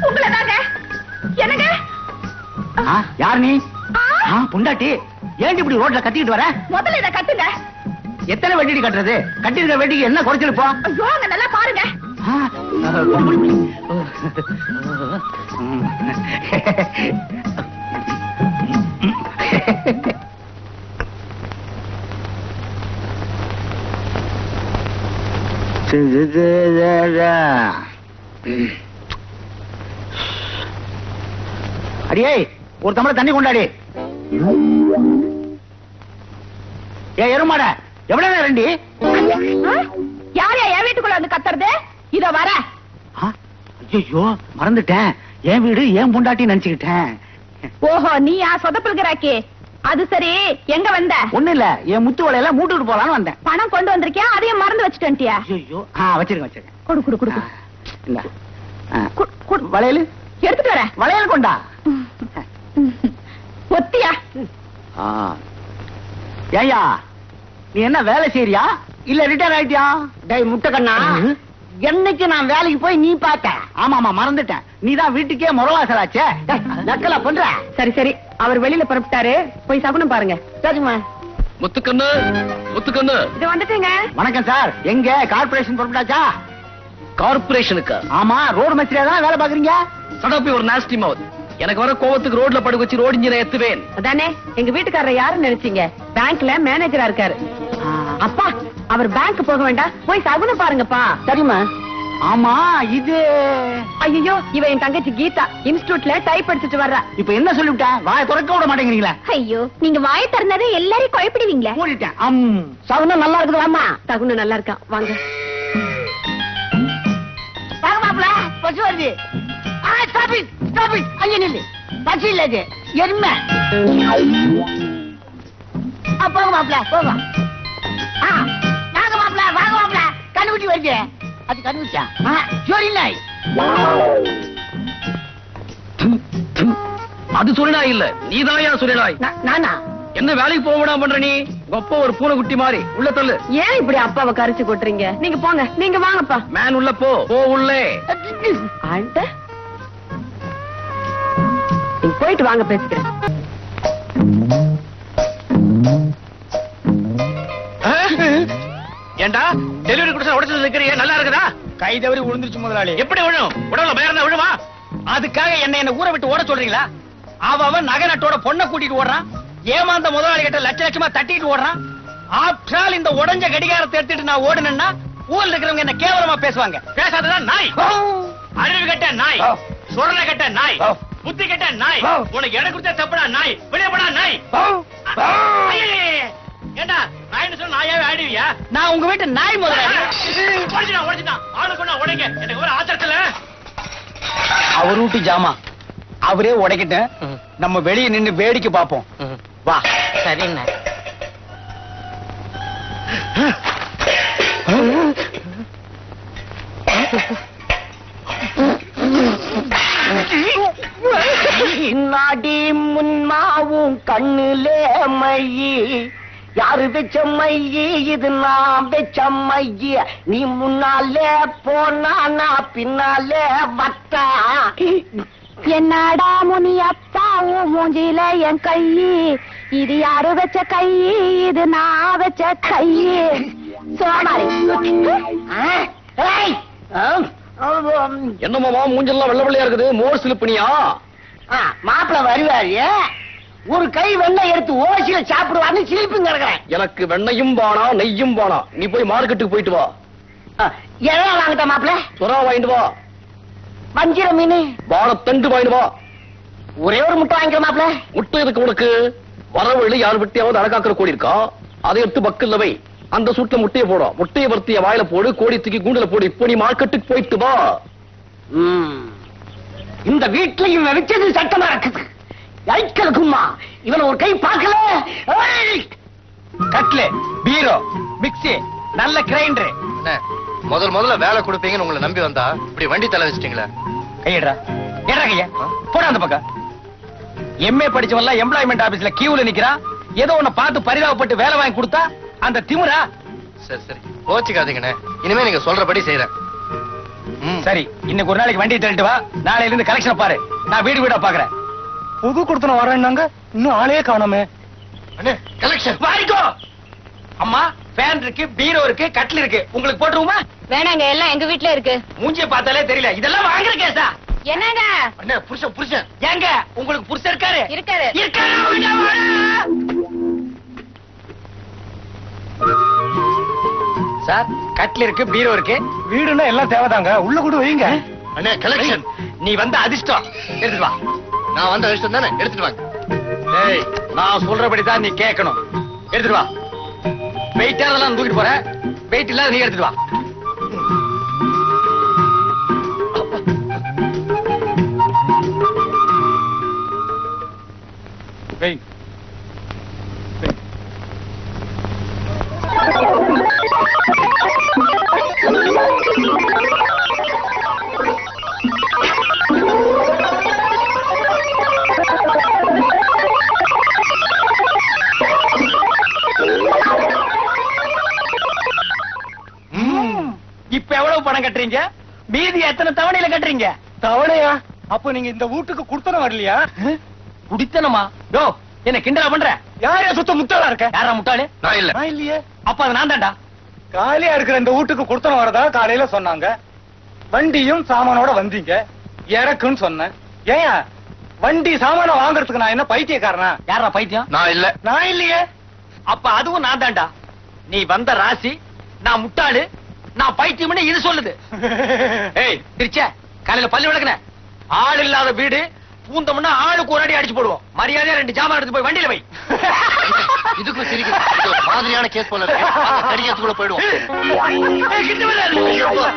உங்களதாங்க என்னங்க ஆ, யார் நீ ஆ, ஆ, பொண்டாட்டி ஏன் இப்படி ரோட்ல கத்திக்கிட்டு வர முதல்ல இத கட்டுங்க எத்தனை வெட்டிடி கட்டுறது கட்டிருக்க வெட்டிக்கு என்ன குறைச்சல் இப்போ ஐயோ அங்க நல்லா பாருங்க ஆ, ஆ, பொம்பளை பிள்ளை. ம். அடியே ஒரு தமிழ தண்ணி கொண்டாடி ஏ எருமாட எவ்வளவு நேரம் ரெண்டி ஆ, யார் என் வீட்டுக்குள்ள வந்து கத்துறது இத வர ஐயோ மறந்துட்டேன் என் வீடு ஏன் பொண்டாட்டி நினைச்சுக்கிட்டேன் ஓஹோ நீ யா சொதப்பல்கிறாக்கி அது சரி எங்க வந்த ஒண்ணு இல்ல என் முத்து வலையில மூட்டுட்டு போலான்னு வந்தேன் பணம் கொண்டு வந்திருக்கியா அதையும் மறந்து வச்சுட்டியா ஐயோ ஆ வச்சிருக்கேன் வச்சிருக்கேன் கொடு கொடு கொடு ஆ, இந்தா. ஆ, கொடு, கொடு. வளையல் எடுத்துட்டு வரேன் வளையல் கொண்டா ஒத்தியா ஆ. ஏய்யா நீ என்ன வேலை செய்யறியா இல்ல ரிட்டையர் ஆயிட்டியா டேய் முட்டைக்கண்ணா ம். என்னைக்கு நான் வேலைக்கு போய் நீ பார்த்த ஆமா ஆமா மறந்துட்டேன் நீ தான் வீட்டுக்கே முறவாசலாச்சே டேய், நக்கலா பண்ற சரி சரி அவர் வெளியில புறப்பட்டாரு போய் சகுனம் பாருங்க சரிம்மா முத்துக்கண்ணு முத்துக்கண்ணு இது வந்துட்டுங்க வணக்கம் சார் எங்க கார்பரேஷன் புறப்பட்டாச்சா கார்பரேஷனுக்கு ஆமா ரோடு மஸ்திரியா தான் வேலை பாக்குறீங்க சடாப்பி ஒரு நாஸ்டி மவுத் எனக்கு வர கோவத்துக்கு ரோட்ல படுக்க வச்சு ரோடு இன்ஜினை எத்துவேன் அதானே எங்க வீட்டுக்காரர் யாருன்னு நினைச்சீங்க பேங்க்ல மேனேஜரா இருக்காரு அப்பா அவர் பேங்க் போக வேண்டாம் போய் சகுனம் பாருங்கப்பா சரிம்மா ஆமா இது ஐயோ இவ என் தங்கச்சி கீதா இன்ஸ்டிடியூட்ல டைப் படிச்சுட்டு வர்றா இப்ப என்ன சொல்லிவிட்டேன் வாயை திறக்க விட மாட்டேங்கிறீங்களா ஐயோ நீங்க வாய திறந்தாலே எல்லாரையும் குழப்பிடுவீங்களே மூடிட்டேன் அம் சகுனம் நல்லா இருக்குதாம்மா சகுனம் நல்லா இருக்கான் வாங்க வாங்க மாப்பிள பசு வருது ஆ ஸ்டாப் இட் ஸ்டாப் இட் அங்க நில்லு பசு இல்ல இது எருமை ஆ, போங்க மாப்பிள போங்க ஆ வாங்க மாப்பிள வாங்க மாப்பிள கண்ணுக்குட்டி வருது அது கண்ணுக்குச்சா ஆ ஜோடி நாய் அது சொல்லிடாய் இல்ல நீதாயா சொல்லிடாய் நா- நானா என்ன வேலைக்கு போக விடாம பண்ற நீ கொப்ப ஒரு பூனைக்குட்டி மாதிரி உள்ள தள்ளு ஏன் இப்படி அப்பாவை கரிச்சு கொட்டுறீங்க நீங்க போங்க நீங்க வாங்கப்பா மேன் உள்ள போ போ உள்ளே ஆண்ட நீங்க போயிட்டு வாங்க பேசிக்கிறேன் ஏண்டா டெலிவரி கொடுத்தா உடச்சு நிக்கிறிய நல்லா இருக்குதா கை தவறி விழுந்துருச்சு முதலாளி எப்படி விழும் உடம்புல பயம் இருந்தா விழுமா அதுக்காக என்ன என்ன ஊரை விட்டு ஓட சொல்றீங்களா அவ அவன் நகை நட்டோட பொண்ணை கூட்டிட்டு ஓடுறான் ஏமாந்த முதலாளி கிட்ட லட்ச லட்சமா தட்டிட்டு ஓடுறான் ஆப்டால் இந்த உடஞ்ச கடிகாரத்தை எடுத்துட்டு நான் ஓடுனேன்னா ஊர்ல இருக்கிறவங்க என்ன கேவலமா பேசுவாங்க பேசாததான் நாய் அறிவு கட்ட நாய் ஓ. சுரண கட்ட நாய் ஓ. புத்தி கட்ட நாய் ஓ. உனக்கு இடம் கொடுத்தா தப்புடா நாய் வெளியே போடா நாய் ஐயையே. ஏண்டா நாய்னு சொன்னா நாயாவே ஆடுவியா நான் உங்க வீட்டு நாய் முதலாளி உடச்சுட்டான் உடச்சுட்டான் ஆளு கொண்டா உடைங்க எனக்கு ஒரு ஆத்திரத்துல அவர் வீட்டு ஜாமா அவரே உடைக்கிட்ட நம்ம வெளிய நின்னு வேடிக்கை பார்ப்போம் வா சரிண்ணா நாடி முன்மாவும் கண்ணுலே மையி யாரு வெச்ச மையி இது நான் வெச்ச மையி நீ முன்னாலே போனா நான் பின்னாலே வட்டா என்னடா முனி அப்பா உன் மூஞ்சில என் கை இது யாரு வச்ச கை இது நான் வச்ச கை சோமாரி ஆ? ஏய்! ஆம். ஆம். என்னமாமா மூஞ்செல்லாம் வெள்ள வெள்ளையா இருக்குது மோர் சிலுப்பனியா ஆ, மாப்பிள வருவாரு ஒரு கை வெண்ணெய் எடுத்து ஓசியில சாப்பிடுவான்னு சிலிப்புங்க கிடக்குறேன் எனக்கு வெண்ணையும் பானா நெய்யும் பானா நீ போய் மார்க்கெட்டுக்கு போயிட்டு வா எல்லாம் வாங்கிட்ட மாப்பிள சுறா வாங்கிட்டு வா வஞ்சிர மீன் வாழைத்தண்டு வாங்கிட்டு வா ஒரே ஒரு முட்டை வாங்கிக்கிற மாப்பிள முட்டை எதுக்கு உனக்கு வரவழி யார் விட்டியாவது அழகாக்கிற கோடி இருக்கா அதை எடுத்து பக்கல்ல வை அந்த சூட்ல முட்டையை போடும் முட்டையை வறுத்திய வாயில போடு கோடி தூக்கி கூண்டுல போடு இப்போ நீ மார்க்கெட்டுக்கு போயிட்டு வா ம். இந்த வீட்லயும் வச்சது சட்டமா இருக்குது ஐக்கலுக்குமா இவன் ஒரு கை பார்க்கல ஏய்! கட்லு பீரோ மிக்ஸி நல்ல கிரைண்டர் முதல் முதல்ல வேலை கொடுப்பீங்கன்னு உங்களை நம்பி வந்தா இப்படி வண்டி தலை வச்சிட்டீங்களே கையடா ஏடா கைய போடா அந்த பக்கம் எம்ஏ படிச்சவன்லாம் எம்ப்ளாய்மெண்ட் ஆபீஸ்ல கியூல நிக்கிறான் ஏதோ உன்னை பார்த்து பரிதாபப்பட்டு வேலை வாங்கி கொடுத்தா அந்த திமிரா சரி சரி கோச்சிக்காதீங்கண்ணே இனிமே நீங்க சொல்றபடி செய்யறேன் ம். சரி இன்னைக்கு ஒரு நாளைக்கு வண்டியை தள்ளிட்டு வா நாளையில இருந்து கலெக்ஷன் பாரு நான் வீடு வீடா பாக்குறேன் புது கொடுத்தன வரேன்னாங்க இன்னும் ஆளே காணோமே அண்ணே கலெக்ஷன் வாரிக்கோ அம்மா ஃபேன் இருக்கு பீரோ இருக்கு கட்டில் இருக்கு உங்களுக்கு போட்டுருவோமா வேணாங்க எல்லாம் எங்க வீட்ல இருக்கு மூஞ்சிய பார்த்தாலே தெரியல இதெல்லாம் வாங்குற கேஸா என்னங்க அண்ணே புருஷன் புருஷன் ஏங்க உங்களுக்கு புருஷன் இருக்காரு இருக்காரு இருக்காரு வாங்க, வாங்க. சார் கட்டில் இருக்கு பீரோ இருக்கு வீடுன்னா எல்லாம் தேவைதாங்க உள்ள கூட வைங்க அண்ணே கலெக்ஷன் நீ வந்த அதிர்ஷ்டம் எடுத்துட்டு வா நான் வந்த விஷயம் தானே எடுத்துட்டு வாங்க டேய் நான் சொல்றபடி தான் நீ கேட்கணும் எடுத்துட்டு வா வெயிட்டா அதெல்லாம் தூக்கிட்டு போற வெயிட் இல்லாத நீ எடுத்துட்டு வா வெய் இப்ப எவ்வளவு பணம் கட்டுறீங்க மீதி எத்தனை தவணையில கட்டுறீங்க தவணையா அப்ப நீங்க இந்த வீட்டுக்கு கொடுத்தன வரலையா குடித்தனமா யோ என்ன கிண்டலா பண்ற யார் யா சுத்த முட்டாளா இருக்க யாரா முட்டாளு நான் இல்ல நான் இல்லையே அப்ப அது நான் தான்டா காலியா இருக்கிற இந்த வீட்டுக்கு கொடுத்தன வரதா காலையில சொன்னாங்க வண்டியும் சாமானோட வந்தீங்க இறக்குன்னு சொன்னேன் ஏன் வண்டி சாமான வாங்குறதுக்கு நான் என்ன பைத்தியக்காரனா யாரா பைத்தியம் நான் இல்ல நான் இல்லையே அப்ப அதுவும் நான் தான்டா நீ வந்த ராசி நான் முட்டாளு நான் பைத்தியம்னு இது சொல்லுது ஏய் திருச்ச காலையில பல்லு விளக்குன ஆள் இல்லாத வீடு பூந்தோம்னா ஆளுக்கு ஒரு அடி அடிச்சு போடுவோம் மரியாதையா ரெண்டு ஜாமான் எடுத்து போய் வண்டியில வை இதுக்கும் சிரிக்குது இது ஒரு மாதிரியான கேஸ் போல இருக்கு வாங்க, கடிக்கிறதுக்குள்ள போயிடுவோம் ஏய், கிட்ட வராத.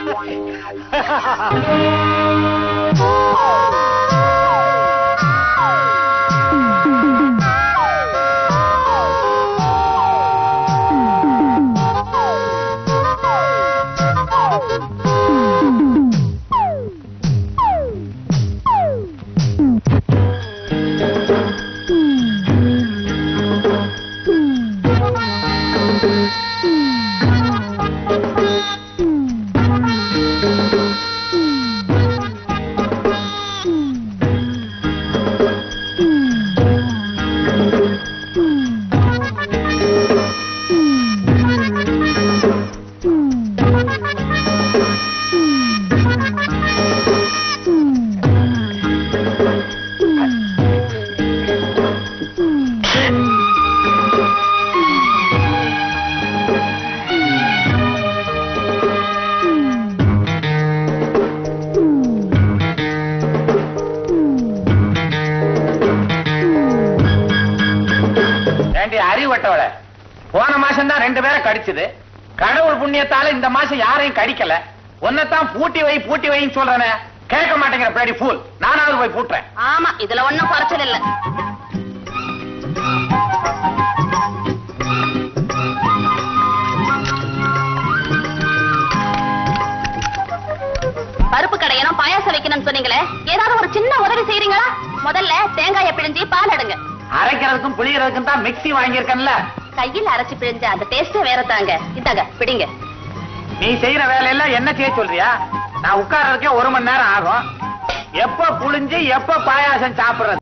ஏண்டி அறிவட்டவள போன மாசம் தான் ரெண்டு பேரை கடிச்சது கடவுள் புண்ணியத்தால இந்த மாசம் யாரையும் கடிக்கல உன்னைத்தான் பூட்டி வை பூட்டி வைன்னு சொல்றேனே கேட்க மாட்டேங்கிற பிளேடி ஃபூல் நானாவது போய் பூட்டுறேன் ஆமா இதுல ஒண்ணும் குறைச்சல் இல்ல பருப்பு கடையணும் பாயாசம் வைக்கணும்னு சொன்னீங்களே ஏதாவது ஒரு சின்ன உதவி செய்றீங்களா முதல்ல தேங்காயை பிழிஞ்சு பால் எடுங்க அரைக்கிறதுக்கும் புளியறதுக்கும் தான் மிக்ஸி வாங்கியிருக்கேன்ல கையில் அரைச்சு பிழிஞ்ச அந்த டேஸ்டே வேற தாங்க இந்தாங்க பிடிங்க நீ செய்யற வேலையெல்லாம் என்ன செய்ய சொல்றியா நான் உட்கார்றதுக்கே ஒரு மணி நேரம் ஆகும் எப்ப புளிஞ்சு எப்ப பாயாசம் சாப்பிடுறது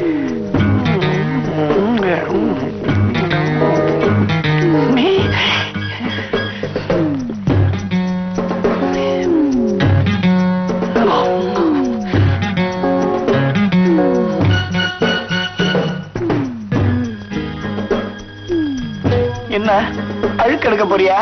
என்ன அழுக்கு எடுக்க போறியா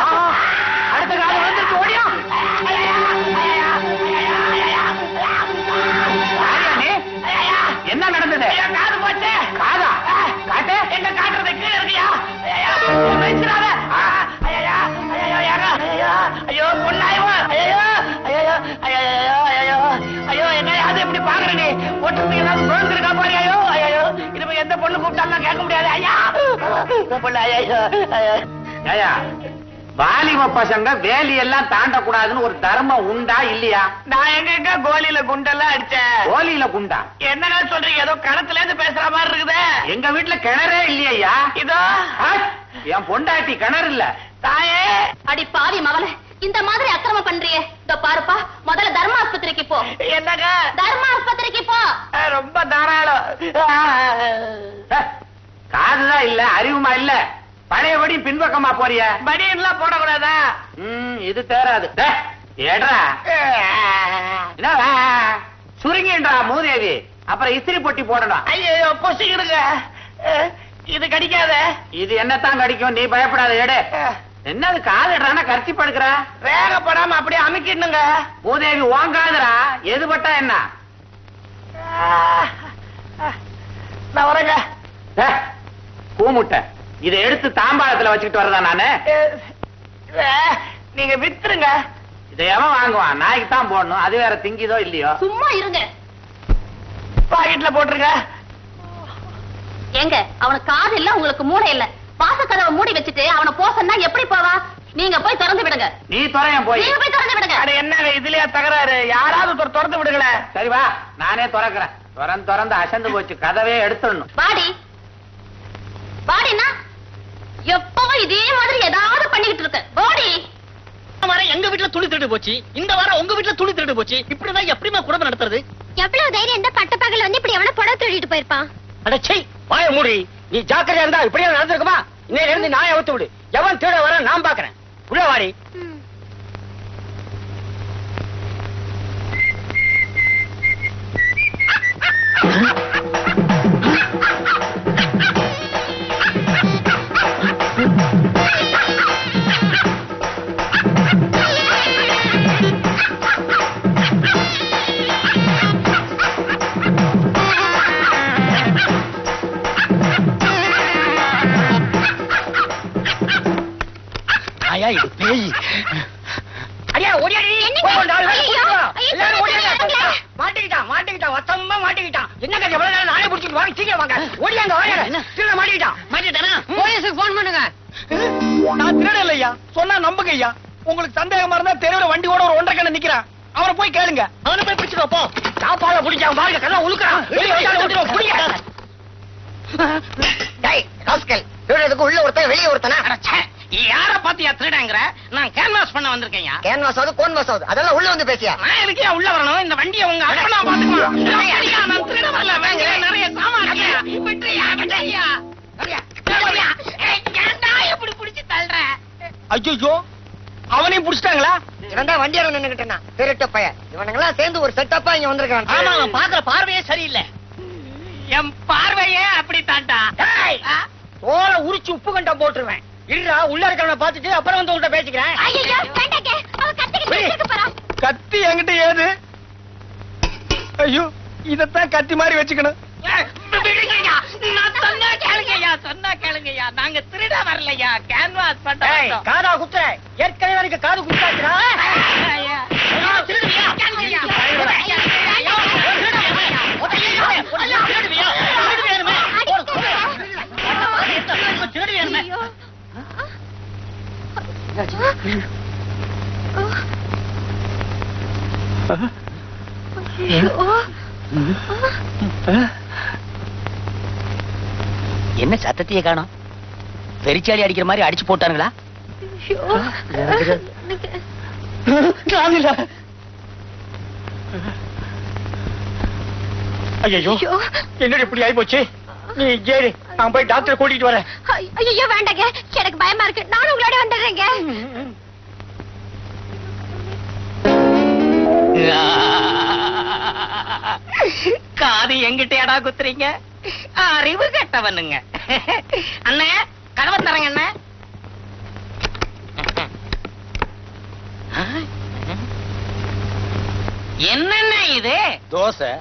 அடுத்த காலம் வந்துருச்சு ஓடியா போலீஸ் போறியா ஐயோ ஐயோ இனிமே எந்த பொண்ணு கூப்பிட்டாலும் கேட்க முடியாது ஐயா இந்த பொண்ணு ஐயோ ஐயா வாலிப பசங்க வேலி எல்லாம் தாண்டக்கூடாதுன்னு ஒரு தர்மம் உண்டா இல்லையா நான் எங்க கோலியில குண்டெல்லாம் அடிச்சேன் கோலியில குண்டா என்னடா சொல்றீங்க ஏதோ கணத்துல இருந்து பேசுற மாதிரி இருக்குதே எங்க வீட்டுல கிணறே இல்லையா இதோ என் பொண்டாட்டி கிணறு இல்ல தாயே அடி பாவி மவனே இந்த மாதிரி அக்கிரமம் பண்றியே இதோ பாருப்பா முதல்ல தர்ம ஆஸ்பத்திரிக்கு போ என்னங்க தர்ம ஆஸ்பத்திரிக்கு போ ரொம்ப தாராளம் காதுதான் இல்ல அறிவுமா இல்ல பழையபடி பின்பக்கமா போறிய படியெல்லாம் போடக்கூடாதா ம் இது தேராது டேய், ஏட்ரா என்னடா சுருங்கின்றா மூதேவி அப்புறம் இஸ்திரி பொட்டி போடணும் ஐயோ பொசிக்கிடுங்க இது கடிக்காத இது என்னத்தான் கடிக்கும் நீ பயப்படாத எடு என்னது காதுடுறானா கர்ச்சி படுக்கிற வேகப்படாம அப்படியே அமுக்கிடுங்க மூதேவி வாங்காதடா எது பட்டா என்ன நான் வரேங்க பூமுட்டை இதை எடுத்து தாம்பாளத்துல வச்சுக்கிட்டு வரதா நானு நீங்க வித்துருங்க இதை எவன் வாங்குவான் நாய்க்கு தான் போடணும் அது வேற திங்கிதோ இல்லையோ சும்மா இருங்க பாக்கெட்ல போட்டுருங்க ஏங்க அவனுக்கு காது இல்ல உங்களுக்கு மூளை இல்ல வாசக்கதவை மூடி வச்சுட்டு அவனை போ சொன்னா எப்படி போவா நீங்க போய் திறந்து விடுங்க நீ துறையன் போய் நீங்க போய் திறந்து விடுங்க அட என்னங்க இதுலயா தகராறு யாராவது ஒருத்தர் திறந்து விடுங்களேன் சரி வா நானே திறக்கிறேன் திறந்து திறந்து அசந்து போச்சு கதவே எடுத்துடணும் வாடி வாடினா எப்பவும் இதே மாதிரி ஏதாவது பண்ணிக்கிட்டு இருக்க வாடி வாரம் எங்க வீட்டுல துணி திருடு போச்சு இந்த வாரம் உங்க வீட்டுல துணி திருடு போச்சு இப்படிதான் எப்படிமா குடும்பம் நடத்துறது எவ்வளவு தைரியம் இருந்தா பட்ட பகல வந்து இப்படி எவன புடவை திருடிட்டு போயிருப்பான் அடச்சை வாய மூடி நீ ஜாக்கிரதையா இருந்தா இப்படியே நடந்திருக்குமா இன்னையில இருந்து நாயை அவுத்து விடு எவன் திருட வர நான் பாக்குறேன் உள்ள வாடி ஆயா இது பேய் அடியா ஓடியாடி போகண்டா, எல்லாரும் ஐயோ, கூட்டிட்டு வா. ஐயோ, எல்லாரும் சொல்லுங்க, ஓடியாங்க. சொல்லுங்க. மாட்டிக்கிட்டான் மாட்டிக்கிட்டான் வசமா மாட்டிக்கிட்டான் என்னங்க எவ்வளவு நேரம் நானே பிடிச்சிட்டு வாங்க சீக்கிரம் வாங்க ஓடியாங்க ஓடியாங்க திருட மாட்டிக்கிட்டான் மாட்டிக்கிட்டானா போலீஸுக்கு போன் பண்ணுங்க நான் திருட இல்லையா சொன்னா நம்புங்க ஐயா உங்களுக்கு சந்தேகமா இருந்தா தெருவுல வண்டியோட ஒரு ஒன்றரை கண்ணு நிக்கிறான் அவனை போய் கேளுங்க அவனை போய் பிடிச்சிட்டு வா, போ சாப்பாட பிடிச்சான் பாருங்க கண்ணா உழுக்குறான் வெளியே வந்தாலும் வந்துருவோம் பிடிங்க டேய் ராஸ்கல் திருடுறதுக்கு உள்ள ஒருத்தன் வெளிய ஒருத்தனா யார பாத்தியா திருடங்கிற நான் கேன்வாஸ் பண்ண வந்திருக்கேன்யா கேன்வாஸ் ஆகுது கோன்வாஸ் ஆகுது அதெல்லாம் உள்ள வந்து பேசியா நான் எதுக்கு உள்ள வரணும் இந்த வண்டியை உங்க அப்பனா பாத்துக்குவான் ஐயா, நான் திருட வரல வேங்க நிறைய சாமான் இருக்கியா விட்டுறியா விட்டுறியா எப்படி பிடிச்சு தள்ளுற ஐயோ அவனையும் புடிச்சிட்டாங்களா இவன் தான் வண்டியார நின்னுகிட்டு இருந்தான் திருட்ட பையன் இவனுங்கெல்லாம் சேர்ந்து ஒரு செட்டப்பா இங்க வந்திருக்கான் ஆமா அவன் பாக்குற பார்வையே சரியில்லை என் பார்வையே அப்படி தாண்டா ஓர உரிச்சு உப்பு கண்டம் போட்டுருவேன் இருடா உள்ள இருக்கிறவன பாத்துட்டு அப்புறம் வந்து உங்கள்ட்ட பேசிக்கிறேன் ஐயோ வேண்டாங்க அவன் கத்திக்கிட்டு போறான் கத்தி என்கிட்ட ஏது ஐயோ இதத்தான் கத்தி மாதிரி வச்சுக்கணும் காதா குத்துற ஏற்கனவே எனக்கு காது குத்தாச்சுடா என்ன சத்தத்தையே காணோம் பெரிச்சாடி அடிக்கிற மாதிரி அடிச்சு போட்டானுங்களா காதில்ல ஐயோ என்னடி இப்படி ஆயி போச்சு நீ ஏறு நான் போய் டாக்டரை கூட்டிட்டு வரேன் ஐயோ வேண்டாங்க எனக்கு பயமா இருக்கு நானும் உங்களோட வந்துடுறேங்க காது எங்கிட்டயாடா குத்துறீங்க அறிவு கட்டவனுங்க அண்ணே கதவை தரங்க அண்ணே என்னென்ன இது தோசை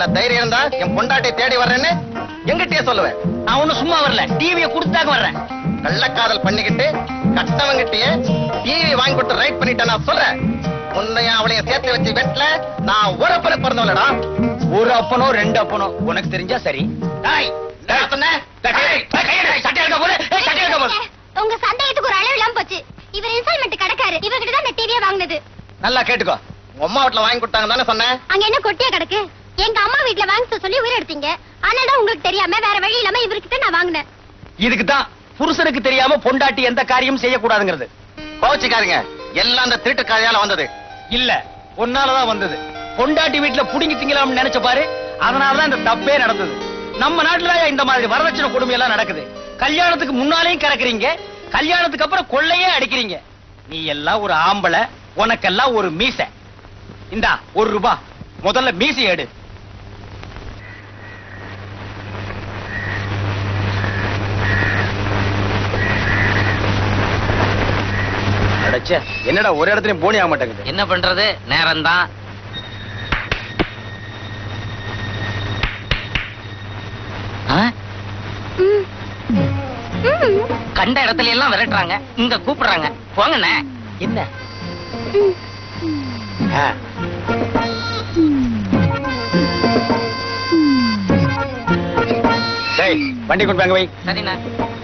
என்ன தைரியம் இருந்தா என் பொண்டாட்டை தேடி வர்றேன்னு எங்கிட்டயே சொல்லுவேன் நான் ஒண்ணும் சும்மா வரல டிவியை கொடுத்தாக்க வர்றேன் கள்ளக்காதல் பண்ணிக்கிட்டு கட்டவங்கிட்டயே டிவி வாங்கி கொடுத்து ரைட் பண்ணிட்டேன் நான் சொல்றேன் உன்னையும் அவளையும் சேர்த்து வச்சு வெட்டல நான் ஒரு அப்பனை பிறந்தவளடா ஒரு அப்பனோ ரெண்டு அப்பனோ உனக்கு தெரிஞ்சா சரி டாய் என்ன சொன்னேன் டேய், டேய், டேய், கையை எடு, சட்டை எடுக்க போடு, ஏய், சட்டை எடுக்க போடு. உங்க சந்தேகத்துக்கு ஒரு அளவு இல்லாம போச்சு இவர் இன்ஸ்டால்மெண்ட் கடைக்காரு இவர்கிட்ட தான் இந்த டிவியை வாங்குனது நல்லா கேட்டுக்கோ உங்க அம்மா வீட்டுல வாங்கி கொடுத்தாங்க தானே சொன்னேன் அங்க என்ன கொட்டியா கிடக்கு எங்க அம்மா வீட்ல வாங்க சொல்லி உயிர் எடுத்தீங்க அதனால தான் உங்களுக்கு தெரியாம வேற வழி இல்லாம இவர்கிட்ட நான் வாங்கினேன் இதுக்கு தான் புருஷனுக்கு தெரியாம பொண்டாட்டி எந்த காரியம் செய்யக்கூடாதுங்கிறது கோச்சிக்காதீங்க எல்லாம் அந்த திருட்டு காயால வந்தது இல்ல உன்னாலதான் வந்தது பொண்டாட்டி வீட்டுல புடுங்கி திங்கலாம்னு நினைச்ச பாரு அதனாலதான் இந்த தப்பே நடந்தது நம்ம நாட்டுல இந்த மாதிரி வரதட்சணை கொடுமை எல்லாம் நடக்குது கல்யாணத்துக்கு முன்னாலேயும் கறக்குறீங்க கல்யாணத்துக்கு அப்புறம் கொள்ளையே அடிக்கிறீங்க நீ எல்லாம் ஒரு ஆம்பளை உனக்கெல்லாம் ஒரு மீசை இந்தா ஒரு ரூபா முதல்ல மீசை எடு அடச்சே என்னடா ஒரு இடத்துலயும் போனி ஆக மாட்டேங்குது என்ன பண்றது நேரம் தான் ம். ம். கண்ட இடத்துல எல்லாம் விரட்டுறாங்க இங்க கூப்பிடுறாங்க போங்கண்ணே என்ன ஆ. டேய் வண்டி கொண்டு வாங்க வை சரிண்ணா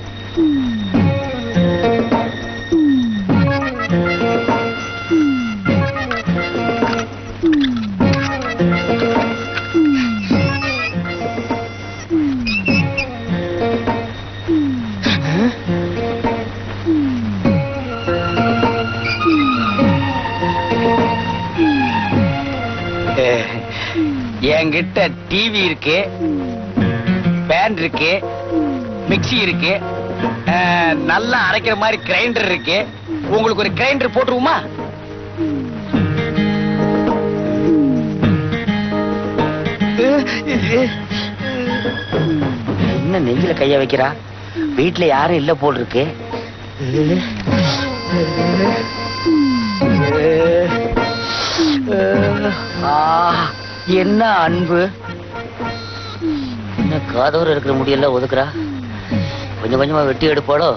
என்கிட்ட டிவி இருக்கு பேன் இருக்கு மிக்ஸி இருக்கு அஹ், நல்லா அரைக்கிற மாதிரி கிரைண்டர் இருக்கு உங்களுக்கு ஒரு கிரைண்டர் போட்டுருவோமா என்ன நெஞ்சில கைய வைக்கிறா வீட்டுல யாரும் இல்ல போல் இருக்கு ஆ, என்ன அன்பு என்ன காதோர இருக்கிற முடியெல்லாம் ஒதுக்குறா கொஞ்சம் கொஞ்சமா வெட்டி எடுப்பாளோ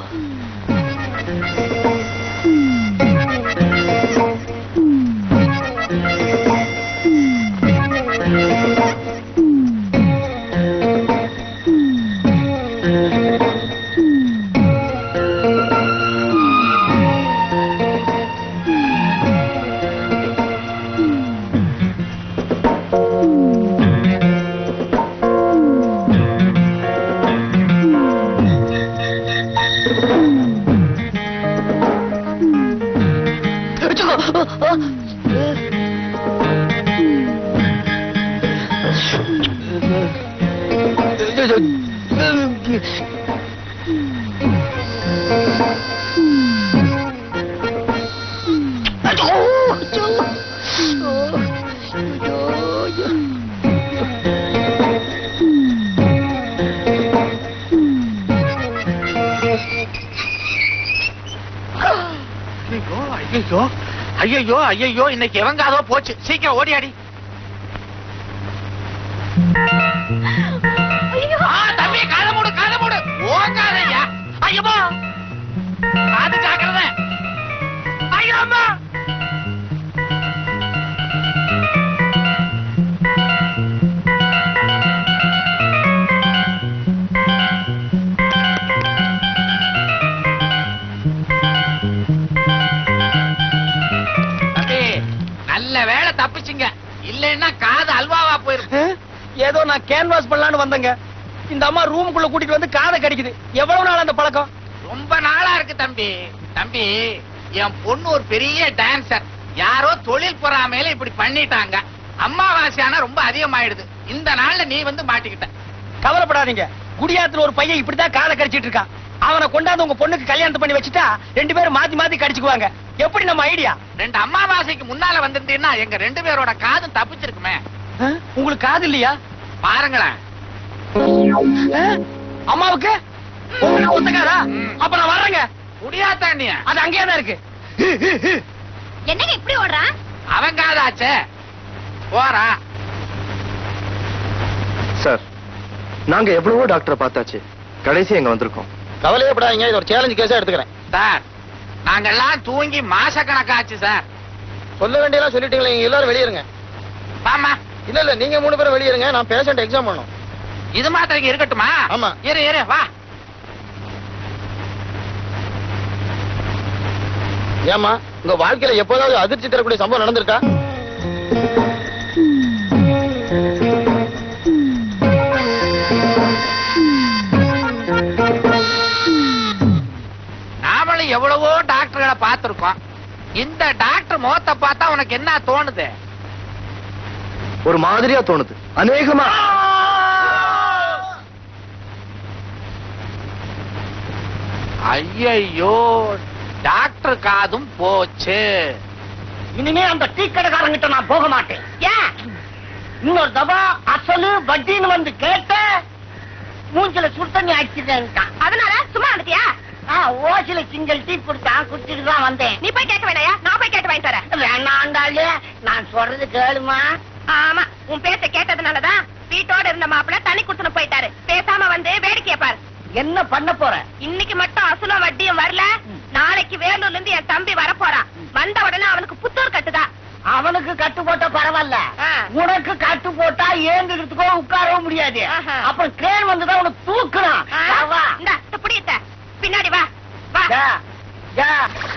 ஐயோ ஐயோ ஐயோ இன்னைக்கு எவங்காதோ போச்சு சீக்கிரம் ஓடியாடி ஆ, தம்பி காத மூடு காத மூடு ஓங்காதையா ஐயோ காது ஜாக்கிரதை ஐயோ அம்மா தம்பி நல்ல வேலை தப்பிச்சிங்க இல்லைன்னா காது அல்வாவா போயிருக்கும் ஏதோ நான் கேன்வாஸ் பண்ணலான்னு வந்தேங்க இந்த அம்மா ரூமுக்குள்ள கூட்டிட்டு வந்து காதை கடிக்குது எவ்வளவு நாள் அந்த பழக்கம் ரொம்ப நாளா இருக்கு தம்பி தம்பி என் பொண்ணு ஒரு பெரிய டான்சர் யாரோ தொழில் பொறாமையில இப்படி பண்ணிட்டாங்க அம்மாவாசையானா ரொம்ப அதிகமாயிடுது இந்த நாள்ல நீ வந்து மாட்டிக்கிட்ட கவலைப்படாதீங்க குடியாத்துல ஒரு பையன் இப்படித்தான் காதை கடிச்சிட்டு இருக்கான் அவனை கொண்டாந்து உங்க பொண்ணுக்கு கல்யாணத்தை பண்ணி வச்சுட்டா ரெண்டு பேரும் மாத்தி மாத்தி கடிச்சுக்குவாங்க எப்படி நம்ம ஐடியா ரெண்டு அம்மாவாசைக்கு முன்னால வந்திருந்தீங்கன்னா எங்க ரெண்டு பேரோட காதும் தப்பிச்சிருக்குமே உங்களுக்கு காது இல்லையா பாருங்களேன் அஹ்? அம்மாவுக்கு உங்களுக்கு ஒத்துக்காதா ம். அப்ப நான் வர்றேங்க முடியாதாண்டிய அது அங்கேயே தான் இருக்கு என்னங்க இப்படி ஓடுறான் அவன் காதாச்சே போறா நாங்க எவ்வளவோ டாக்டரை பார்த்தாச்சு கடைசி எங்க வந்திருக்கோம் கவலையே படாதீங்க இது ஒரு சேலஞ்ச் கேஸா எடுத்துக்கிறேன் சார் நாங்கெல்லாம் தூங்கி மாச கணக்காச்சு சார் சொல்ல வேண்டியதெல்லாம் சொல்லிட்டீங்களே நீங்க எல்லாரும் வெளியிருங்க ஆமா இல்ல இல்ல நீங்க மூணு பேரும் வெளியிருங்க நான் பேஷண்ட் எக்ஸாம் பண்ணும் இது மாத்திரம் இங்க இருக்கட்டுமா ஆமா. இரு இரு வா ஏமா உங்க வாழ்க்கையில எப்போதாவது அதிர்ச்சி தரக்கூடிய சம்பவம் நடந்திருக்கா நாமளும் எவ்வளவோ டாக்டர்களை பார்த்திருக்கோம் இந்த டாக்டர் முகத்தை பார்த்தா உனக்கு என்ன தோணுது ஒரு மாதிரியா தோணுது அநேகமா ஐயையோ டாக்டர் காதும் போச்சு இனிமே அந்த டீ கடைக்காரங்கிட்ட நான் போக மாட்டேன் ஏன் இன்னொரு தபா அசலு வட்டின்னு வந்து கேட்ட மூஞ்சில சுடு தண்ணி அடிச்சிட்டேன்ட்டான் அதனால சும்மா வந்துட்டியா ஓசில சிங்கிள் டீ குடிச்சான் குடிச்சிட்டு தான் வந்தேன் நீ போய் கேட்க வேண்டாயா நான் போய் கேட்டு வாங்கிட்டு வரேன் வேணாண்டாலே நான் சொல்றது கேளுமா ஆமா உன் பேச்ச கேட்டதுனாலதான் வீட்டோட இருந்த மாப்பிள்ள தனி குடுத்துன்னு போயிட்டாரு பேசாம வந்து வேடிக்கைய பாரு என்ன பண்ண போற இன்னைக்கு மட்டும் அசலும் வட்டியும் வரல நாளைக்கு வேலூர்ல இருந்து என் தம்பி வர போறான் வந்த உடனே அவனுக்கு புத்தூர் கட்டுதா அவனுக்கு கட்டு போட்டா பரவாயில்ல ஆ. உனக்கு கட்டு போட்டா ஏந்துக்கிறதுக்கோ உட்காரவும் முடியாது ஆஹா. அப்புறம் கிரேன் வந்துதான் உனக்கு தூக்குறான் ஆ, வா. இந்தா, இந்த புடியத்த பின்னாடி வா வா ஜா, ஜா.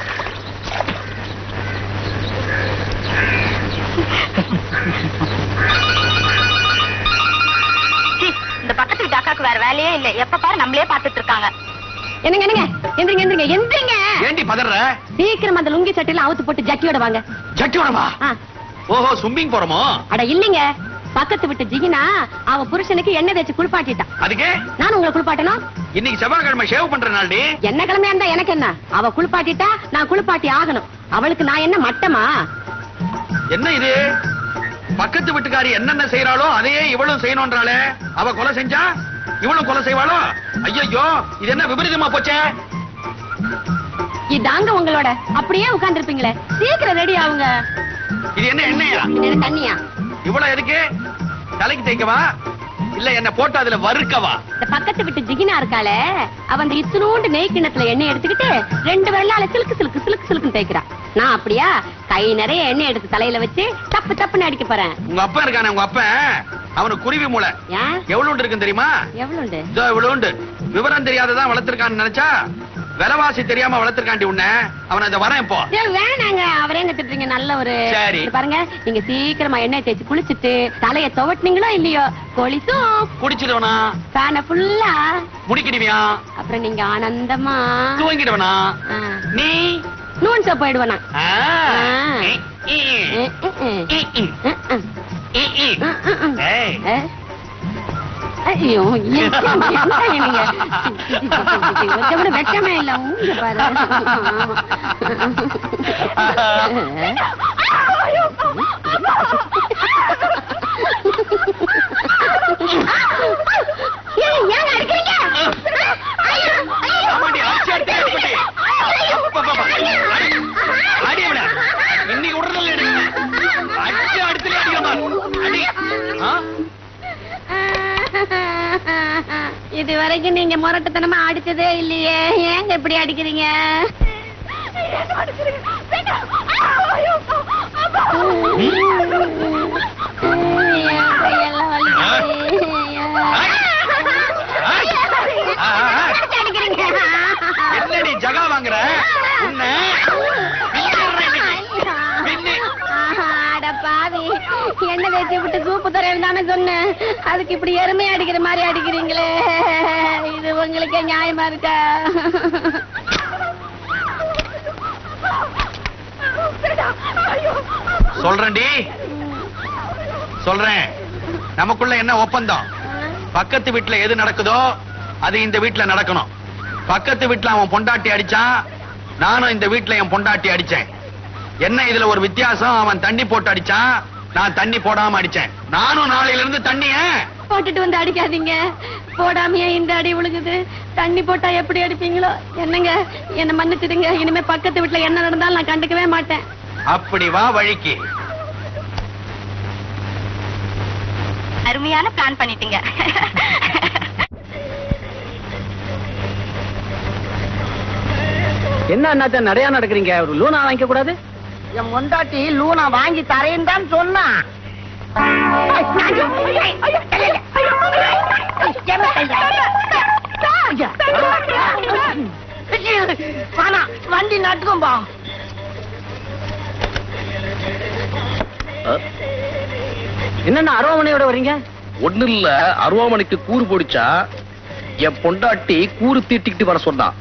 சீ, இந்த பக்கத்து வீட்டு அக்காக்கு வேற வேலையே இல்ல எப்ப பாரு நம்மளே பாத்துட்டு இருக்காங்க என்னங்க என்னங்க எந்திரிங்க எந்திரிங்க எந்திரிங்க ஏண்டி பதற சீக்கிரம் அந்த லுங்கி சட்டையில அவுத்து போட்டு ஜட்டியோட வாங்க ஜட்டியோட வா ஆ, ஓஹோ சும்பிங் போறோமோ அட இல்லீங்க பக்கத்து விட்டு ஜிகினா அவ புருஷனுக்கு எண்ணெய் தேய்ச்சி குளிப்பாட்டிட்டான் அதுக்கு நான் உங்களை குளிப்பாட்டணும் இன்னைக்கு செவ்வாய்க்கிழமை ஷேவ் பண்ற நாள்டி என்ன கிழமையா இருந்தா எனக்கு என்ன அவ குளிப்பாட்டிட்டா நான் குளிப்பாட்டி ஆகணும் அவளுக்கு நான் என்ன மட்டமா என்ன இது பக்கத்து வீட்டுக்காரி என்னென்ன செய்யறாளோ அதையே இவளும் செய்யணும்ன்றாளே அவ கொலை செஞ்சா இவளும் கொலை செய்வாளோ ஐயோ இது என்ன விபரீதமா போச்சே இதாங்க உங்களோட அப்படியே உட்கார்ந்திருப்பீங்களே சீக்கிரம் ரெடி ஆகுங்க இது என்ன எண்ணெயா என்ன தண்ணியா இவ்வளவு எதுக்கு தலைக்கு தேய்க்கவா இல்ல என்ன போட்டு அதுல வறுக்கவா இந்த பக்கத்து விட்டு ஜிகினா இருக்காளே அவ அந்த இத்துணூண்டு நெய் கிண்ணத்துல எண்ணெய் எடுத்துக்கிட்டு ரெண்டு வெள்ளால சிலுக்கு சிலுக்கு சிலுக்கு சிலுக்குன்னு தேய்க்கிறா நான் அப்படியா கை நிறைய எண்ணெய் எடுத்து தலையில வச்சு தப்பு தப்புன்னு அடிக்க போறேன் உங்க அப்பா இருக்கானே உங்க அப்பா அவனுக்கு குருவி மூளை ஏன் எவ்வளவு இருக்குன்னு தெரியுமா எவ்வளவுண்டு இதோ இவ்வளவுண்டு விவரம் தெரியாததான் வளர்த்திருக்கான்னு நினைச்சா விலைவாசி தெரியாம வளர்த்திருக்காண்டி உன்ன அவன் அந்த வரேன் இப்போ ஏய், வேணாங்க அவரே எங்க திட்டுறீங்க நல்ல ஒரு சரி. இது பாருங்க நீங்க சீக்கிரமா எண்ணெய் தேய்ச்சி குளிச்சிட்டு தலைய துவட்டினீங்களோ இல்லையோ கொளிசும் குடிச்சிடுவனா ஃபேனை ஃபுல்லா முடிக்கிடுவியா அப்புறம் நீங்க ஆனந்தமா தூங்கிடுவனா ஆ, நீ நூன் சோப் போயிடுவேனா ஆ. ஆ. இ, இ, ம், ம், ம். இ, இ, ம், ம். இ, இ. ம், ம், ம். ஏய். ஏ? ஐயோ என்னங்க என்னங்க நீங்க கொஞ்சம் கூட வெட்டமே இல்ல ஊங்க பாரு ஏன் ஏன் அடிக்கிறீங்க ஆமாண்டி, அடிச்சு அடிச்சு அடிப்பட்டி. அப்பா, அப்பா, அப்பா. அடி. அடி அவனை. இன்னைக்கு விடுறதில்ல அடி. அடிச்சு அடுத்துல அடிக்கணுமா? அடி. ஆ? இது வரைக்கும் நீங்க முரட்டுத்தனமா அடிச்சதே இல்லையே ஏங்க இப்படி அடிக்கிறீங்க என் கையெல்லாம் வலிக்குது. ஆ, ஆ, ஆ. அடிக்கிறீங்க. என்னடி ஜகா வாங்குற உன்னை பின்னிடுறேன் இன்னைக்கு. பின்னி. ஆஹா, அட பாவி என்ன தேய்ச்சி விட்டு சூப்பு தரேன் தானே சொன்னேன் அதுக்கு இப்படி எருமை அடிக்கிற மாதிரி அடிக்கிறீங்களே இது உங்களுக்கே நியாயமா இருக்கா சொல்றேன்டி சொல்றேன் நமக்குள்ள என்ன ஒப்பந்தம் பக்கத்து வீட்டுல எது நடக்குதோ அது இந்த வீட்டுல நடக்கணும் பக்கத்து வீட்டுல அவன் பொண்டாட்டி அடிச்சான் நானும் இந்த வீட்டுல என் பொண்டாட்டி அடிச்சேன் என்ன இதுல ஒரு வித்தியாசம் அவன் தண்ணி போட்டு அடிச்சான் நான் தண்ணி போடாம அடிச்சேன் நானும் நாளையில இருந்து தண்ணிய போட்டுட்டு வந்து அடிக்காதீங்க போடாமையே இந்த அடி விழுகுது தண்ணி போட்டா எப்படி அடிப்பீங்களோ என்னங்க என்ன மன்னிச்சிடுங்க இனிமே பக்கத்து வீட்டுல என்ன நடந்தாலும் நான் கண்டுக்கவே மாட்டேன் அப்படி வா வழிக்கு அருமையான பிளான் பண்ணிட்டீங்க என்ன அண்ணாத்த நிறைய நடக்கிறீங்க ஒரு லூனா வாங்கிக்க கூடாது என் மொண்டாட்டி லூனா வாங்கி தரேன்னு தான் சொன்னா வண்டி நட்டுக்கும்பா என்னண்ணா அருவாமனையோட வர்றீங்க ஒண்ணு இல்ல அருவாமனைக்கு கூறு போடிச்சா என் பொண்டாட்டி கூறு தீட்டிக்கிட்டு வர சொன்னான்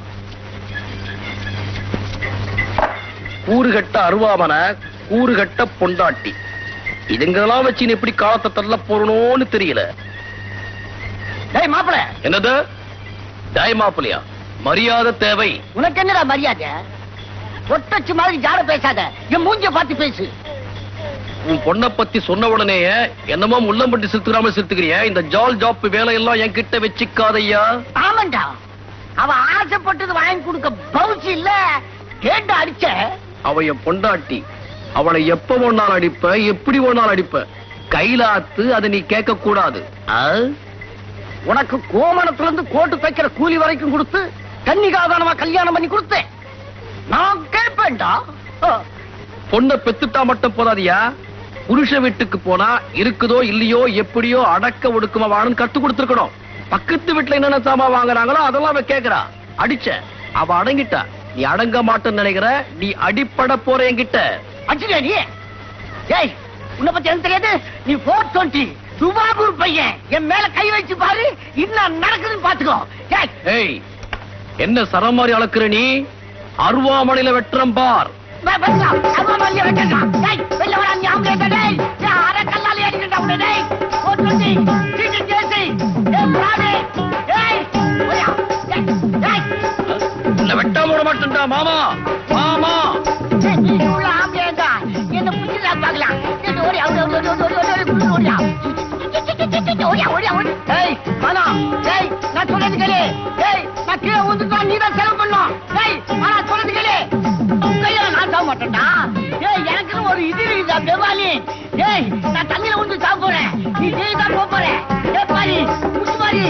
கூறு கட்ட அருவாமனை கூறு கட்ட பொண்டாட்டி இதுங்கெல்லாம் வச்சு நீ எப்படி காலத்தை தள்ள போறணும்னு தெரியல டேய் மாப்பிள என்னது டை மாப்பிளையா மரியாதை தேவை உனக்கு என்னடா மரியாதை ஒட்டச்சு மாதிரி ஜாட பேசாத என் மூஞ்ச பார்த்து பேசு உன் பொண்ணை பத்தி சொன்ன உடனே என்னமோ முள்ளம்பட்டி சிறுத்துக்கிறாம சிறுத்துக்கிறிய இந்த ஜால் ஜாப் வேலையெல்லாம் என்கிட்ட வச்சுக்காதையா ஆமாண்டா அவ ஆசைப்பட்டது வாங்கி கொடுக்க பவுச்சு இல்ல கேட்டு அடிச்ச அவ என் பொண்டாட்டி அவளை எப்ப ஒன்னாலும் அடிப்ப எப்படி ஒன்னாலும் அடிப்ப கைலாத்து அதை நீ கேட்க கூடாது உனக்கு கோமணத்துல இருந்து கோட்டு தைக்கிற கூலி வரைக்கும் கொடுத்து கன்னிகாதானமா கல்யாணம் பண்ணி கொடுத்தேன் நான் கேட்பேன்டா பொண்ணை பெத்துட்டா மட்டும் போதாதியா புருஷ வீட்டுக்கு போனா இருக்குதோ இல்லையோ எப்படியோ அடக்க ஒடுக்கமா வாழும் கத்து கொடுத்துருக்கணும் பக்கத்து வீட்டுல என்னென்ன சாமா வாங்குறாங்களோ அதெல்லாம் அவ கேக்குறா அடிச்ச அவ அடங்கிட்டா நீ அடங்க மாட்டேன்னு நினைக்கிற நீ அடிப்பட போற என்கிட்ட அடிச்சுடா நீ ஏய் உன்னை பத்தி எனக்கு தெரியாது நீ போர் டுவெண்ட்டி துபாகூர் பையன் என் மேல கை வச்சு பாரு இன்னும் நடக்குதுன்னு பாத்துக்கோ ஏய் ஏய் என்ன சரம் மாதிரி அளக்குற நீ அருவாமனையில வெட்டுறம் பார் வா, வெள்ளா, அவன் வண்டியை வெட்டலாம். டேய், வெளில வாடா, நீ ஆம்பளைடா, டேய். டேய், அரை கல்லால அடிக்கணும்டா உன்னை, டேய். போர் டுவெண்ட்டி, சீட்டு ஜேசி, ஏய், பிராடு, ஏய், ஓடியா, டேய், டேய். உன்னை வெட்டாம விட மாட்டேன்டா மாமா மாமா ஏய், நீ உள்ள ஆம்பளைடா. என்னை புடிச்சிடலாம் பார்க்கலாம். ஏய், ஓடியா, ஓடியா, ஓடியா, ஓடியா, ஓடியா, ஓடியா, குளிச்சு ஓடியா. ஓடியா, ஓடியா, ஓடியா. ஏய், மானா, ஏய், நான் சொல்றது கேளு. ஏய், நான் கீழே விழுந்துட்டா நீதான் செலவு பண்ணணும். ஏய், மானா, சொல்றது கேளு. கையில நான் சாக மாட்டேன்டா. ஏய், எனக்குன்னு ஒரு இது இருக்குதா, பெவாலி. ஏய், நான் தண்ணியில விழுந்து சாக போறேன். நீ ஜெயிலுக்கு தான் போப் போற. ஏய், பாரி, முத்து பாரி.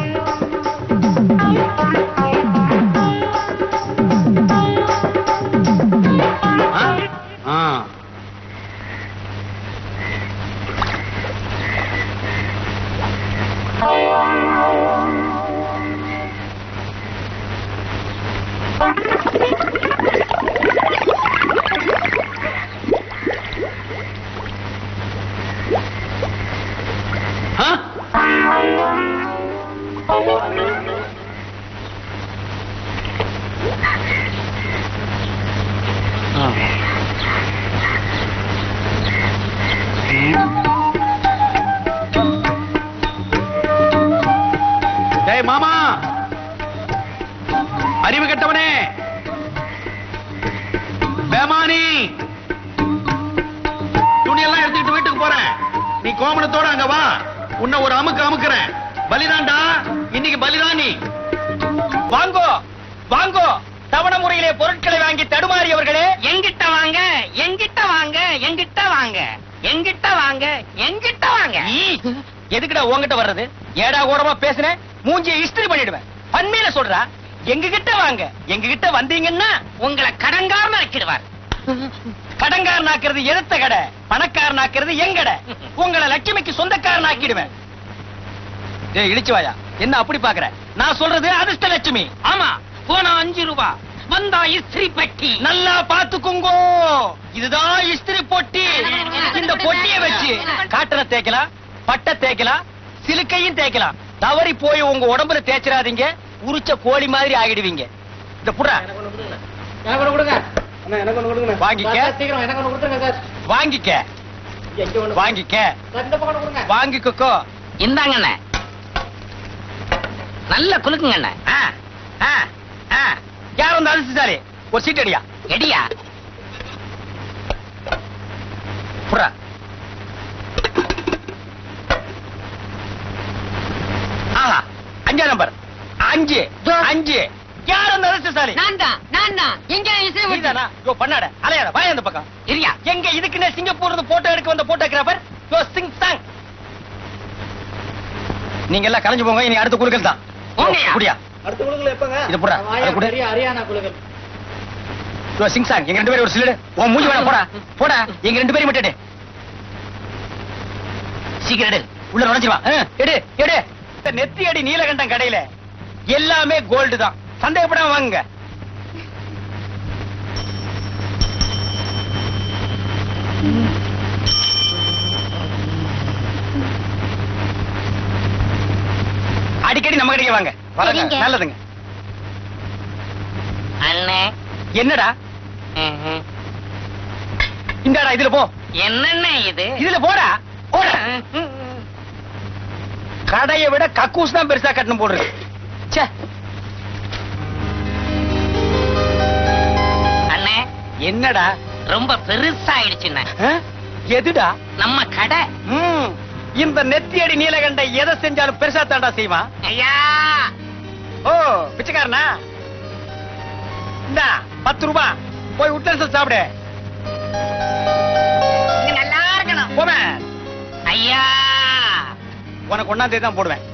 டேய் மாமா அறிவு கெட்டவனே பேமானி துணியெல்லாம் எடுத்துக்கிட்டு வீட்டுக்கு போறேன் நீ கோமணத்தோட அங்க வா உன்னை ஒரு அமுக்கு அமுக்குறேன் பலிதான்டா இன்னைக்கு பலிதானி வாங்கோ வாங்கோ தவண முறையிலே பொருட்களை வாங்கி தடுமாறியவர்களே எங்கிட்ட வாங்க எங்கிட்ட வாங்க எங்கிட்ட வாங்க எங்கிட்ட வாங்க எங்கிட்ட வாங்க ஈ, எதுக்குடா உன்கிட்ட வர்றது ஏடா ஓடமா பேசுனேன் மூஞ்சிய இஸ்திரி பண்ணிடுவேன் பன்மையில சொல்றா எங்க கிட்ட வாங்க எங்க கிட்ட வந்தீங்கன்னா உங்களை கடங்காரன் ஆக்கிடுவார் கடங்காரன் ஆக்குறது எதிர்த்த கடை பணக்காரன் ஆக்குறது எங்கடை உங்களை லட்சுமிக்கு சொந்தக்காரன் ஆக்கிடுவேன் ஏய் இழிச்சுவாயா என்ன அப்படி பாக்குற நான் சொல்றது அதிர்ஷ்ட லட்சுமி ஆமா போனா அஞ்சு ரூபா வந்தா இஸ்திரி பெட்டி நல்லா பாத்துக்குங்கோ இதுதான் இஸ்திரி பொட்டி இந்த பொட்டியை வச்சு காட்டனை தேய்க்கலாம் பட்டை தேய்க்கலாம் சிலுக்கையும் தேய்க்கலாம் தவறி போய் உங்க உடம்புல தேய்ச்சிடாதீங்க உரிச்ச கோழி மாதிரி ஆகிடுவீங்க இந்த புறா வாங்கிக்க வாங்கிக்க வாங்கிக்க வாங்கிக்கோ இந்தாங்கண்ணே நல்ல குலுக்குங்கண்ணே ஆ, ஆ, ஆ. யார் வந்து அதிர்ஷ்டசாலி ஒரு சீட் அடியா எடியா புறா ஆஹா அஞ்சா நம்பர் அஞ்சு அஞ்சு யார் அந்த அதிர்ஷ்டசாலி நான் தான் நான் தான் எங்க இசை நீதானா யோ பண்ணாட அலையாட வாய அந்த பக்கம் இருயா எங்க இதுக்குன்னு சிங்கப்பூர் இருந்து போட்டோ எடுக்க வந்த போட்டோகிராஃபர் யோ சிங் சாங் நீங்க எல்லாம் கலைஞ்சு போங்க இனி அடுத்த குழுக்கள் தான் போங்கய்யா. குடியா இது புறா அதை குடு யோ சிங்சாங் எங்க ரெண்டு பேரும் ஒரு சில்லு உன் மூஞ்சி வேணா போடா போடா எங்க ரெண்டு பேரும் மட்டும் எடு சீக்கிரம் எடு உள்ள நுழைஞ்சிருவா எடு எடு இந்த நெத்தி அடி நீலகண்டம் கடையில எல்லாமே கோல்டு தான் சந்தேகப்படாம வாங்குங்க அடிக்கடி நம்ம கடைக்கு வாங்க வரங்க சரிங்க. நல்லதுங்க அண்ணே என்னடா இந்தாடா இதுல போ என்னண்ணே இது இதுல போடா போடா கடையை விட கக்கூஸ் தான் பெருசா கட்டணும் போடுறது ச்சே அண்ணே என்னடா ரொம்ப பெருசாயிடுச்சுண்ணே ஆ? எதுடா நம்ம கடை ம், இந்த நெத்தியடி நீலகண்ட எதை செஞ்சாலும் பெருசா தாண்டா செய்வான் ஐயா ஓ பிச்சைக்காரனா இந்தா பத்து ரூபாய் போய் உட்லன்ஸ் சாப்பிடு இது நல்லா இருக்கணும் போவேன் ஐயா உனக்கு ஒன்னாம் தேதி தான் போடுவேன்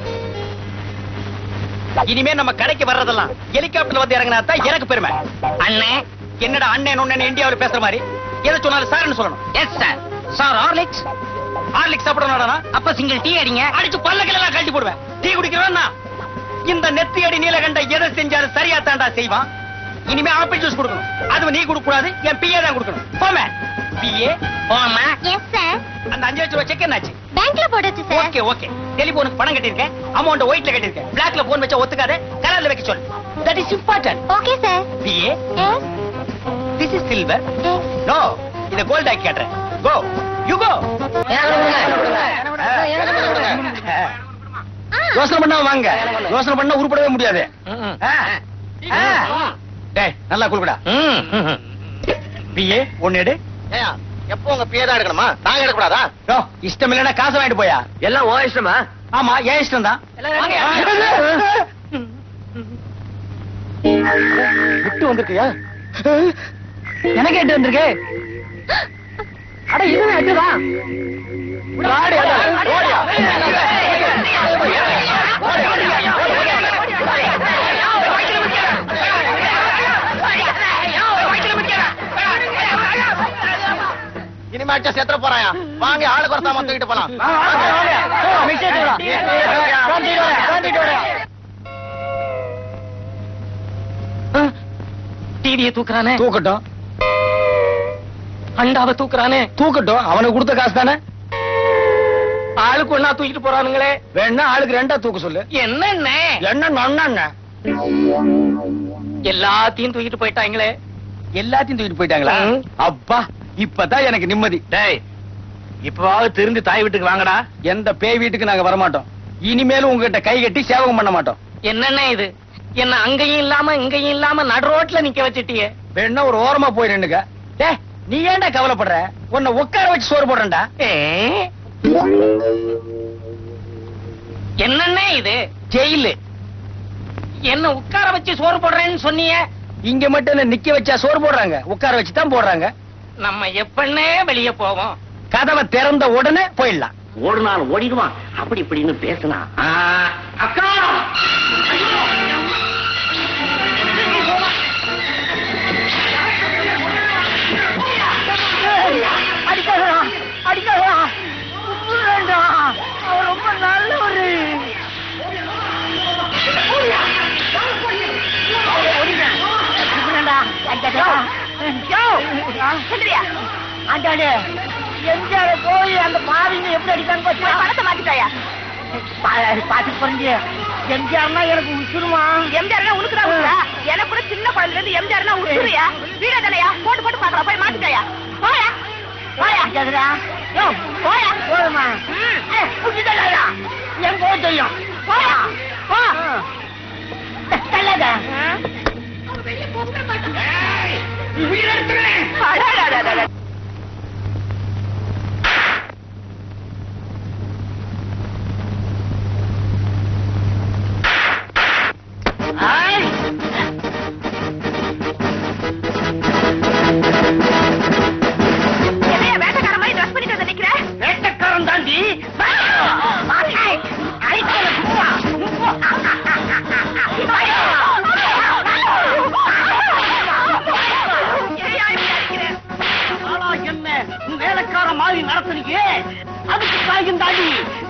இனிமே நம்ம கடைக்கு வர்றதெல்லாம் ஹெலிகாப்டர்ல வந்து இறங்கினா தான் எனக்கு பெருமை அண்ணே என்னடா அண்ணன் ஒண்ணு இந்தியாவுல பேசுற மாதிரி எதை சொன்னாலும் சார்னு சொல்லணும் yes sir sir Horlicks Horlicks சாப்பிடணும் அப்ப சிங்கிள் டீ அடிங்க அடிச்சு பல்லக்கெல்லாம் கழட்டி போடுவேன் டீ குடிக்கிறவன் நான். இந்த நெத்தி அடி நீலகண்ட எதை செஞ்சாலும் சரியா தாண்டா செய்வான் இனிமே ஆப்பிள் ஜூஸ் கொடுக்கணும் அது நீ கொடுக்க கூடாது என் பிஏ தான் கொடுக்கணும் போமே பிஏ போமா எஸ் சார் அந்த அஞ்சு லட்சம் ரூபாய் செக் என்னாச்சு பேங்க்ல போட்டாச்சு சார் ஓகே ஓகே டெலிபோனுக்கு பணம் கட்டியிருக்கேன் அமௌண்ட் ஒயிட்ல கட்டியிருக்கேன் பிளாக்ல போன் வச்சா ஒத்துக்காத கலர்ல வைக்க சொல்லு that is important okay sir B A yes this is silver yes no இத கோல்ட் ஆக்கி காட்டுறேன் கோ யூ கோ யோசனை பண்ணா வாங்க யோசனை பண்ணா உருப்படவே முடியாது ஆ. ஆ. டேய் நல்லா குடுக்கடா பிஏ ஒன்னு எடு ஏயா எப்போ உங்க பிஏ தான் எடுக்கணுமா நாங்க எடுக்கக்கூடாதா யோ, இஷ்டம் இல்லைன்னா காசு வாங்கிட்டு போயா எல்லாம் ஓ இஷ்டமா ஆமா ஏன் இஷ்டம் தான் விட்டு வந்திருக்கியா எனக்கு எட்டு வந்திருக்கு அட இதுவே எட்டுதான் இனிமேட்டு செத்துற போறாயா வாங்க ஆளு குறைச்சாம தூக்கிட்டு போலாம் டிவியை தூக்குறானே தூக்கட்டும் அண்டாவை தூக்குறானே தூக்கட்டும் அவனுக்கு கொடுத்த காசு தானே ஆளுக்கு ஒன்னா தூக்கிட்டு போறானுங்களே வேணா ஆளுக்கு ரெண்டா தூக்க சொல்லு என்னண்ணே என்ன நொண்ணா எல்லாத்தையும் தூக்கிட்டு போயிட்டாங்களே எல்லாத்தையும் தூக்கிட்டு போயிட்டாங்களா ம். அப்பா இப்பதான் எனக்கு நிம்மதி டேய் இப்பவாவது திருந்து தாய் வீட்டுக்கு வாங்கடா எந்த பேய் வீட்டுக்கு நாங்க வரமாட்டோம் இனிமேலும் உங்ககிட்ட கை கட்டி சேவகம் பண்ண மாட்டோம் என்னண்ணே இது என்ன அங்கேயும் இல்லாம இங்கேயும் இல்லாம நடு ரோட்ல நிக்க வச்சிட்டியே வேணா ஒரு ஓரமா போய் நின்னுக்க டே நீ ஏன்டா கவலைப்படுற உன்னை உட்கார வச்சு சோறு போடுறேன்டா ஏ? என்னண்ணே இது ஜெயிலு என்ன உட்கார வச்சு சோறு போடுறேன்னு சொன்னீங்க இங்க மட்டும் என்ன நிக்க வச்சா சோறு போடுறாங்க உட்கார வச்சு தான் போடுறாங்க நம்ம எப்பன்னே வெளிய போவோம் கதவை திறந்த உடனே போயிடலாம் ஓடுனான் ஓடிடுவான் அப்படி இப்படின்னு பேசினா அக்கா அடிக்காதா அடிக்காதா வேண்டாம் அவர் ரொம்ப நல்ல ஒரு எம்ஜிஆர் போய் அந்த பாவிங்க எப்படி அடிக்காங்க பணத்தை மாத்திட்டாயா பாத்துட்டு போறீங்க எம்ஜிஆர்னா எனக்கு உசுருமா எம்ஜிஆர்னா உனக்குதான் உசுரா எனக்கு கூட சின்ன குழந்தைல இருந்து எம்ஜிஆர்னா உசுரியா வீட தலையா போட்டு போட்டு பாக்கலாம் போய் மாத்திட்டாயா போயா போயா யோ, போயா போதுமா புடிச்சதா என் போக தெரியும் போயா போ தள்ளாத அடடடடட. என்னைய வேட்டைக்கார மாதிரி dress பண்ணிட்டு வந்து நிக்கிற?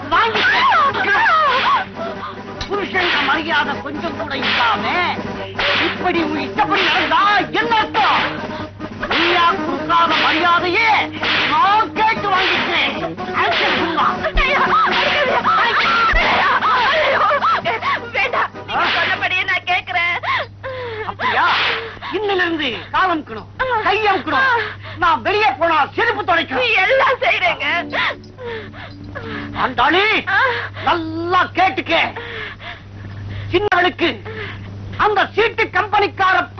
வாங்கிக்க புருஷன் மரியாதை கொஞ்சம் கூட இல்லாம இப்படி உன் இஷ்டப்படி நடந்தா என்ன அர்த்தம் நீயா கொடுக்காத மரியாதையே நான் கேட்டு வாங்கிக்கிறேன் அரசியல் சும்மா. வேண்டாம் நீங்க சொன்னபடியே நான் கேக்குறேன் அப்படியா இன்னில இருந்து காலம்க்கணும் கையம்க்கணும் நான் வெளியே போனா செருப்பு தொலைக்கணும் எல்லாம் செய்யறேங்க ஆண்டாளி நல்லா கேட்டுக்க சின்னவளுக்கு அந்த சீட்டு கம்பெனிக்கார